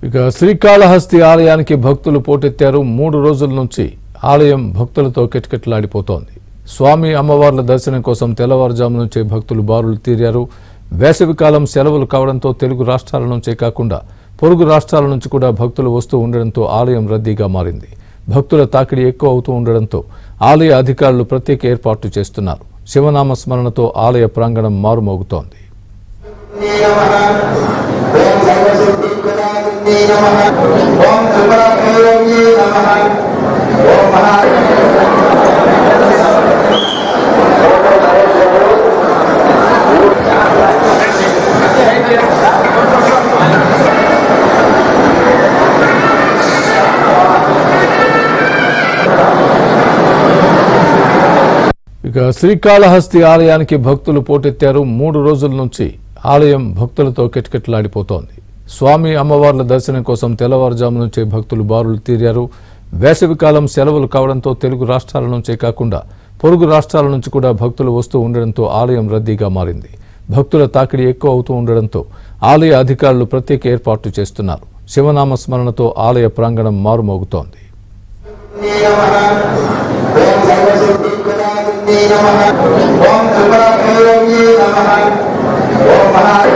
ఇక శ్రీకాళహస్తి ఆలయానికి భక్తులు పోటెత్తారు మూడు రోజుల నుంచి ఆలయం భక్తులతో కిటకిటలాడిపోతోంది స్వామి అమ్మవార్ల దర్శనం కోసం తెల్లవారుజాము నుంచే భక్తులు బారులు తీరారు వేసవికాలం సెలవులు కావడంతో తెలుగు రాష్ట్రాల నుంచే కాకుండా పొరుగు రాష్ట్రాల నుంచి కూడా భక్తులు వస్తూ ఉండడంతో ఆలయం రద్దీగా మారింది భక్తుల తాకిడి ఎక్కువ అవుతూ ఉండడంతో ఆలయ అధికారులు ప్రత్యేక ఏర్పాట్లు చేస్తున్నారు శివనామ స్మరణతో ఆలయ ప్రాంగణం మారుమోగుతోంది ఓం సర్వసిద్ధిప్రదాసిద్ధి నమః ఓం త్రిపురప్రయోగి నమః ఓం మహా ఇక శ్రీకాళహస్తి ఆలయానికి భక్తులు పోటెత్తారు మూడు రోజుల నుంచి ఆలయం భక్తులతో కిటకిటలాడిపోతోంది స్వామి అమ్మవార్ల దర్శనం కోసం తెల్లవారుజాము నుంచే భక్తులు బారులు తీరారు వేసవికాలం సెలవులు కావడంతో తెలుగు రాష్ట్రాల నుంచే కాకుండా పొరుగు రాష్ట్రాల నుంచి కూడా భక్తులు వస్తూ ఉండడంతో ఆలయం రద్దీగా మారింది భక్తుల తాకిడి ఎక్కువ అవుతూ ఉండడంతో ఆలయ అధికారులు ప్రత్యేక ఏర్పాట్లు చేస్తున్నారు శివనామ స్మరణతో ఆలయ ప్రాంగణం మారుమోగుతోంది నమః ఓం సర్వసిద్ధిప్రదాసిద్ధి నమః ఓం త్రిపురప్రయోగి నమః ఓం మహా